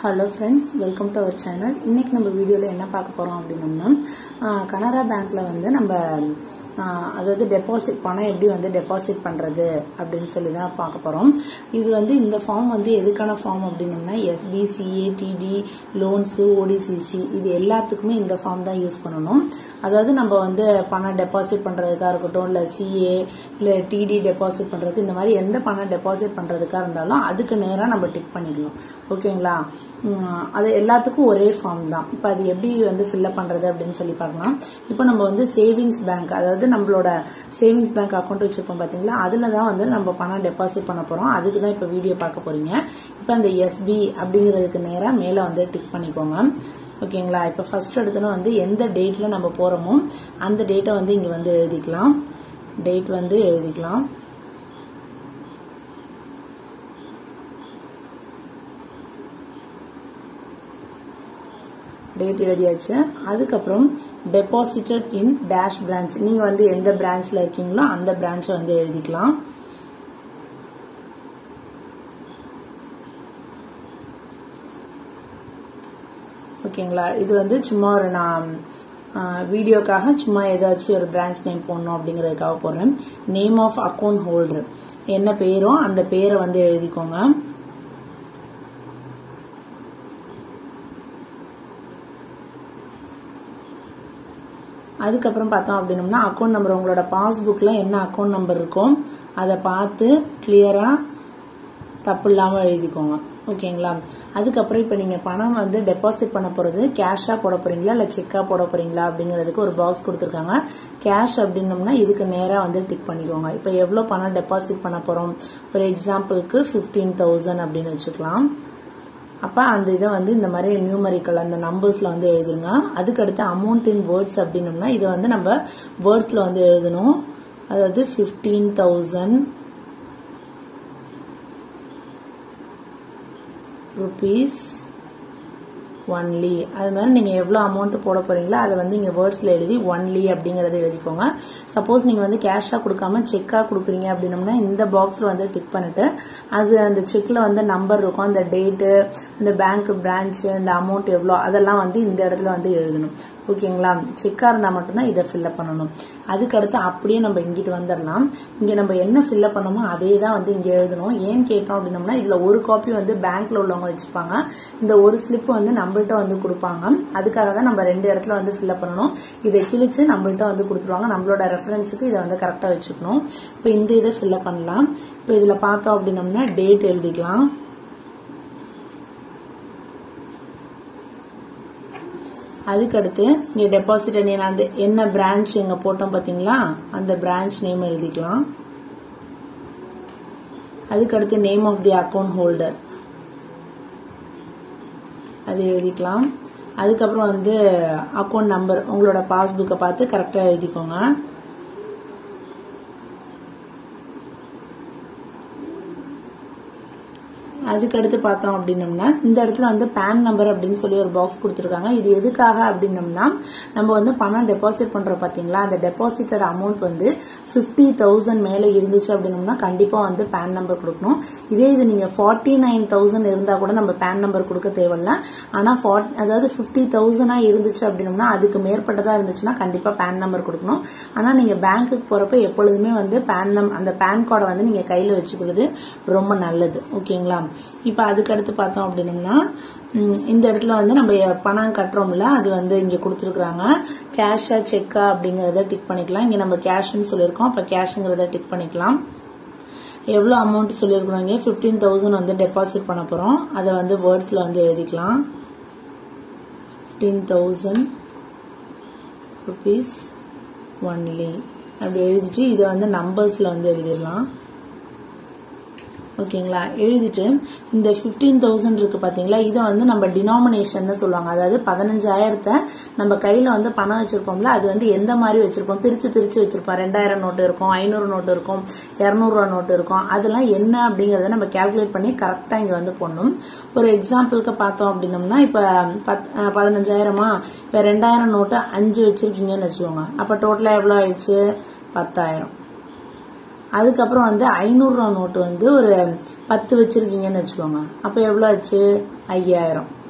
hello friends welcome to our channel இன்னைக்கு நம்ம வீடியோவில் என்ன பார்க்க போகிறோம் அப்படின்னம்னா ஆஹ், கனரா பேங்க்ல வந்து நம்ம ஆஹ், அதாவது டெபாசிட் பணம் எப்படி வந்து டெபாசிட் பண்ணுறது அப்படின்னு சொல்லி தான் பார்க்க போகிறோம் இது வந்து இந்த ஃபார்ம் வந்து எதுக்கான ஃபார்ம் அப்படின்னம்னா SB CA TD loans OD CC இது எல்லாத்துக்குமே இந்த ஃபார்ம் தான் யூஸ் பண்ணணும் அதாவது நம்ம வந்து பணம் டெபாசிட் பண்ணுறதுக்காக இருக்கட்டும் இல்லை சிஏ இல்லை டிடி டெபாசிட் பண்ணுறதுக்கு இந்த மாதிரி எந்த பணம் டெபாசிட் பண்ணுறதுக்காக இருந்தாலும் அதுக்கு நேராக நம்ம டிக் பண்ணிக்கணும் ஓகேங்களா உம், அது எல்லாத்துக்கும் ஒரே ஃபார்ம் தான் இப்போ அது எப்படி வந்து ஃபில்அப் பண்ணுறது அப்படின்னு சொல்லி பார்க்கலாம் இப்போ நம்ம வந்து சேவிங்ஸ் பேங்க் அதாவது நம்மளோட சேவிங்ஸ் பேங்க் அக்கௌண்ட் வச்சிருப்போம் பார்த்தீங்களா அதில் தான் வந்து நம்ம பணம் டெபாசிட் பண்ண போகிறோம் அதுக்கு தான் இப்போ வீடியோ பார்க்க போறீங்க இப்போ அந்த எஸ்பி அப்படிங்கிறதுக்கு நேராக மேலே வந்து டிக் பண்ணிக்கோங்க ஓகேங்களா இப்போ ஃபர்ஸ்ட் எடுத்தோன்னா வந்து எந்த டேட்டில் நம்ம போகிறோமோ அந்த டேட்டை வந்து இங்கே வந்து எழுதிக்கலாம் டேட் வந்து எழுதிக்கலாம் டேட் எழுதியாச்சு அதுக்கப்புறம் டெபாசிட்டட் இன் டேஷ் பிரான்ச் நீங்க வந்து எந்த பிரான்ச்ல இருக்கீங்களோ அந்த பிரான்ச்சை வந்து எழுதிக்கலாம் ஓகேங்களா இது வந்து சும்மா ஒரு நான் வீடியோக்காக சும்மா ஏதாச்சும் ஒரு பிரான்ச் நேம் போடணும் அப்படிங்கறதுக்காக போடுறேன் நேம் ஆஃப் அக்கௌண்ட் ஹோல்டர் என்ன பேரோ அந்த பேரை வந்து எழுதிக்கோங்க அதுக்கப்புறம் பார்த்தோம் அப்படின்னம்னா அக்கௌண்ட் நம்பர் உங்களோட பாஸ்புக்ல என்ன அக்கௌண்ட் நம்பர் இருக்கோ அதை பார்த்து கிளியரா தப்பு இல்லாம எழுதிக்கோங்க ஓகேங்களா அதுக்கப்புறம் இப்போ நீங்க பணம் வந்து டெபாசிட் பண்ண போறது கேஷா போட போறீங்களா இல்ல செக்கா போட போறீங்களா அப்படிங்கிறதுக்கு ஒரு பாக்ஸ் கொடுத்துருக்காங்க கேஷ் அப்படின்னம்னா இதுக்கு நேரா வந்து டிக் பண்ணிக்கோங்க இப்போ எவ்வளவு பணம் டெபாசிட் பண்ண போறோம் ஒரு எக்ஸாம்பிளுக்கு ஃபிஃப்டீன் தௌசண்ட் அப்படின்னு வச்சுக்கலாம் அப்ப அந்த இதை வந்து இந்த மாதிரி நியூமரிக்கல் அந்த நம்பர்ஸ்ல வந்து எழுதுங்க அதுக்கடுத்து அமௌண்ட் இன் வேர்ட்ஸ் அப்படின்னம்னா இதை வந்து நம்ம வேர்ட்ஸ்ல வந்து எழுதணும் அதாவது ஃபிஃப்டீன் தௌசண்ட் ருபீஸ் ஒன்லி அது மாதிரி நீங்க எவ்வளவு அமௌண்ட் போட போறீங்களோ அதை வந்து இங்க வேர்ட்ஸ்ல எழுதி ஒன்லி அப்படிங்கறத எழுதிக்கோங்க சப்போஸ் நீங்க வந்து கேஷா கொடுக்காம செக்கா கொடுக்குறீங்க அப்படின்னம்னா இந்த பாக்ஸ்ல வந்து டிக் பண்ணிட்டு அது அந்த செக்ல வந்து நம்பர் இருக்கும் அந்த டேட்டு அந்த பேங்க் பிரான்ச் அந்த அமௌண்ட் எவ்வளோ அதெல்லாம் வந்து இந்த இடத்துல வந்து எழுதணும் ஓகேங்களா செக்கா இருந்தா மட்டும்தான் இதை ஃபில்அப் பண்ணணும் அதுக்கு அடுத்து அப்படியே நம்ம இங்கிட்டு வந்துடலாம் இங்க நம்ம என்ன ஃபில்அப் பண்ணோமோ அதே தான் வந்து இங்க எழுதணும் ஏன் கேட்டோம் அப்படின்னம்னா இதுல ஒரு காப்பி வந்து பேங்க்ல உள்ளவங்க வச்சுப்பாங்க இந்த ஒரு ஸ்லிப் வந்து நம்மள்ட்ட வந்து கொடுப்பாங்க அதுக்காக தான் நம்ம ரெண்டு இடத்துல வந்து ஃபில்அப் பண்ணணும் இதை கிழிச்சு நம்மள்ட்ட வந்து கொடுத்துருவாங்க நம்மளோட ரெஃபரன்ஸுக்கு இதை வந்து கரெக்டா வச்சுக்கணும் இப்போ இந்த இதை ஃபில்அப் பண்ணலாம் இப்போ இதுல பார்த்தோம் அப்படின்னம்னா டேட் எழுதிக்கலாம் அதுக்கடுத்து இங்க டெபாசிட் அந்த என்ன பிரான்ச் எங்க போட்டோம் பாத்தீங்களா அந்த பிரான்ச் நேம் எழுதிக்கலாம் அதுக்கடுத்து name of the account holder அது எழுதிக்கலாம் அதுக்கப்புறம் வந்து அக்கௌண்ட் நம்பர் உங்களோட பாஸ்புக்கை பார்த்து கரெக்டா எழுதிக்கோங்க அதுக்கடுத்து பார்த்தோம் அப்படின்னம்னா இந்த இடத்துல வந்து பேன் நம்பர் அப்படின்னு சொல்லி ஒரு பாக்ஸ் கொடுத்துருக்காங்க இது எதுக்காக அப்படின்னம்னா நம்ம வந்து பணம் டெபாசிட் பண்றோம் பாத்தீங்களா அந்த டெபாசிட்டட் அமௌண்ட் வந்து பிப்டி தௌசண்ட் மேல இருந்துச்சு அப்படின்னம்னா கண்டிப்பா வந்து பேன் நம்பர் கொடுக்கணும் இதே இது நீங்க ஃபார்ட்டி நைன் தௌசண்ட் இருந்தா கூட நம்ம பேன் நம்பர் கொடுக்க தேவையில்ல ஆனா 40 அதாவது பிப்டி தௌசண்டா இருந்துச்சு அப்படின்னம்னா அதுக்கு மேற்பட்டதா இருந்துச்சுன்னா கண்டிப்பா பேன் நம்பர் கொடுக்கணும் ஆனா நீங்க பேங்க்குக்கு போறப்ப எப்பொழுதுமே வந்து பேன் நம் அந்த பேன் கார்டை வந்து நீங்க கையில வச்சுக்கிறது ரொம்ப நல்லது ஓகேங்களா இப்ப அதுக்கு அடுத்து பார்த்தோம் அப்படின்னம்னா ம், இந்த இடத்துல வந்து நம்ம பணம் கட்டுறோம்ல அது வந்து இங்க கொடுத்துருக்காங்க கேஷா செக்கா அப்படிங்கறத டிக் பண்ணிக்கலாம் இங்க நம்ம கேஷ்னு சொல்லியிருக்கோம் அப்ப கேஷ்ங்கிறத டிக் பண்ணிக்கலாம் எவ்வளவு அமௌண்ட் சொல்லியிருக்கிறோம் இங்க ஃபிஃப்டீன் தௌசண்ட் வந்து டெபாசிட் பண்ண போறோம் அதை வந்து வேர்ட்ஸ்ல வந்து எழுதிக்கலாம் ஃபிஃப்டீன் தௌசண்ட் ருபீஸ் ஒன்லி அப்படி எழுதிட்டு இதை வந்து நம்பர்ஸ்ல வந்து எழுதிடலாம் ஓகேங்களா எழுதிட்டு இந்த ஃபிஃப்டீன் தௌசண்ட் இருக்கு பாத்தீங்களா இதை வந்து நம்ம டினாமினேஷன் சொல்லுவாங்க அதாவது பதினஞ்சாயிரத்தை நம்ம கையில வந்து பணம் வச்சிருப்போம்ல அது வந்து எந்த மாதிரி வச்சிருப்போம் பிரிச்சு பிரிச்சு வச்சிருப்போம் ரெண்டாயிரம் நோட்டு இருக்கும் ஐநூறு நோட்டு இருக்கும் இரநூறுவா நோட்டு இருக்கும் அதெல்லாம் என்ன அப்படிங்கறத நம்ம கால்குலேட் பண்ணி கரெக்டா இங்க வந்து போடணும் ஒரு எக்ஸாம்பிளுக்கு பார்த்தோம் அப்படின்னம்னா இப்ப பத்- அஹ் பதினஞ்சாயிரமா இப்ப ரெண்டாயிரம் நோட்டு அஞ்சு வச்சிருக்கீங்கன்னு வச்சுக்கோங்க அப்ப டோட்டலா எவ்வளவு ஆயிடுச்சு பத்தாயிரம் அதுக்கப்புறம் வந்து ஐநூறு ரூபா நோட்டு வந்து ஒரு பத்து வச்சிருக்கீங்கன்னு வச்சுக்கோங்க அப்ப எவ்வளவு ஆச்சு ஐயாயிரம்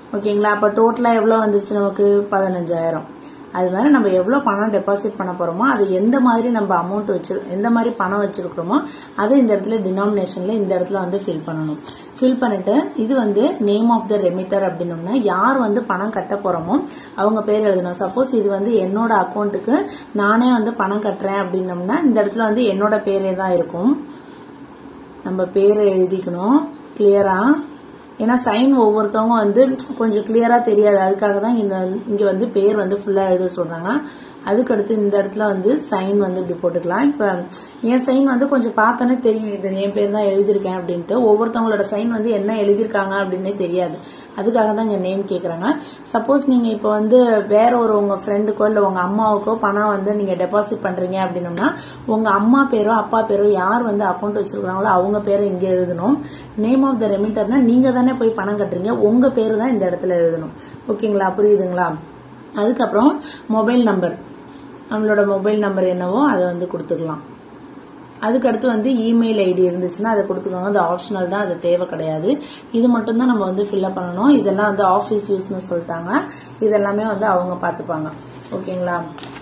ஓகேங்களா அப்போ டோட்டலாக எவ்வளோ வந்துச்சு நமக்கு பதினஞ்சாயிரம் அது மாதிரி நம்ம எவ்வளோ பணம் டெபாசிட் பண்ண போறோமோ அது எந்த மாதிரி நம்ம அமௌண்ட் வச்சு எந்த மாதிரி பணம் வச்சிருக்கிறோமோ அதை இந்த இடத்துல டினாமினேஷன்ல இந்த இடத்துல வந்து ஃபில் பண்ணணும் ஃபில் பண்ணிட்டு இது வந்து நேம் ஆஃப் த ரெமிட்டர் அப்படின்னோம்னா யார் வந்து பணம் கட்ட போறோமோ அவங்க பேர் எழுதணும் சப்போஸ் இது வந்து என்னோட அக்கௌண்ட்டுக்கு நானே வந்து பணம் கட்டுறேன் அப்படின்னோம்னா இந்த இடத்துல வந்து என்னோட பேரே தான் இருக்கும் நம்ம பேரை எழுதிக்கணும் கிளியரா ஏன்னா சைன் ஒவ்வொருத்தவங்க வந்து கொஞ்சம் கிளியரா தெரியாது அதுக்காக தான் இந்த இங்க வந்து பேர் வந்து ஃபுல்லா எழுத சொல்றாங்க அதுக்கடுத்து இந்த இடத்துல வந்து சைன் வந்து இப்படி போட்டுக்கலாம் இப்ப என் சைன் வந்து கொஞ்சம் பார்த்தோன்னே தெரியும் இது என் பேர் தான் எழுதியிருக்கேன் அப்படின்ட்டு ஒவ்வொருத்தவங்களோட சைன் வந்து என்ன எழுதியிருக்காங்க அப்படின்னே தெரியாது அதுக்காக தான் இங்க நேம் கேக்குறாங்க சப்போஸ் நீங்க இப்ப வந்து வேற ஒரு உங்க ஃப்ரெண்டுக்கோ இல்ல உங்க அம்மாவுக்கோ பணம் வந்து நீங்க டெபாசிட் பண்றீங்க அப்படின்னம்னா உங்க அம்மா பேரோ அப்பா பேரோ யார் வந்து அக்கௌண்ட் வச்சிருக்காங்களோ அவங்க பேரை இங்க எழுதணும் நேம் ஆஃப் த ரெமிட்டர்னா நீங்க தானே போய் பணம் கட்டுறீங்க உங்க பேரு தான் இந்த இடத்துல எழுதணும் ஓகேங்களா புரியுதுங்களா அதுக்கப்புறம் மொபைல் நம்பர் நம்மளோட மொபைல் நம்பர் என்னவோ அதை வந்து கொடுத்துக்கலாம் அதுக்கடுத்து வந்து இமெயில் ஐடி இருந்துச்சுன்னா அதை கொடுத்துக்கோங்க அது ஆப்ஷனல் தான் அது தேவை கிடையாது இது மட்டும் தான் நம்ம வந்து ஃபில்அப் பண்ணணும் இதெல்லாம் வந்து ஆஃபீஸ் யூஸ்னு சொல்லிட்டாங்க இதெல்லாமே வந்து அவங்க பார்த்துப்பாங்க ஓகேங்களா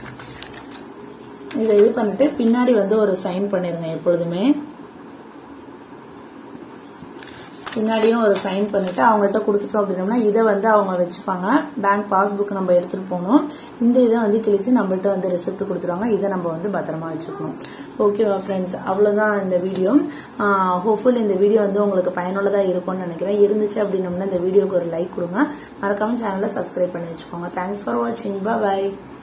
இதை இது பண்ணிட்டு பின்னாடி வந்து ஒரு சைன் பண்ணிருங்க எப்பொழுதுமே பின்னாடியும் ஒரு சைன் பண்ணிட்டு அவங்கள்ட்ட கொடுத்துட்டோம் அப்படின்னோம்னா இதை வந்து அவங்க வச்சுப்பாங்க பேங்க் பாஸ்புக் நம்ம எடுத்துட்டு போகணும் இந்த இதை வந்து கிழிச்சு நம்மள்ட்ட வந்து ரெசிப்ட் கொடுத்துருவாங்க இதை நம்ம வந்து பத்திரமா வச்சுக்கணும் ஓகேவா ஃப்ரெண்ட்ஸ் அவ்வளவுதான் இந்த வீடியோ ஹோப்ஃபுல் இந்த வீடியோ வந்து உங்களுக்கு பயனுள்ளதா இருக்கும்னு நினைக்கிறேன் இருந்துச்சு அப்படின்னோம்னா இந்த வீடியோக்கு ஒரு லைக் கொடுங்க மறக்காம சேனலை சப்ஸ்கிரைப் பண்ணி வச்சுக்கோங்க தேங்க்ஸ் ஃபார் வாட்சிங் பாய்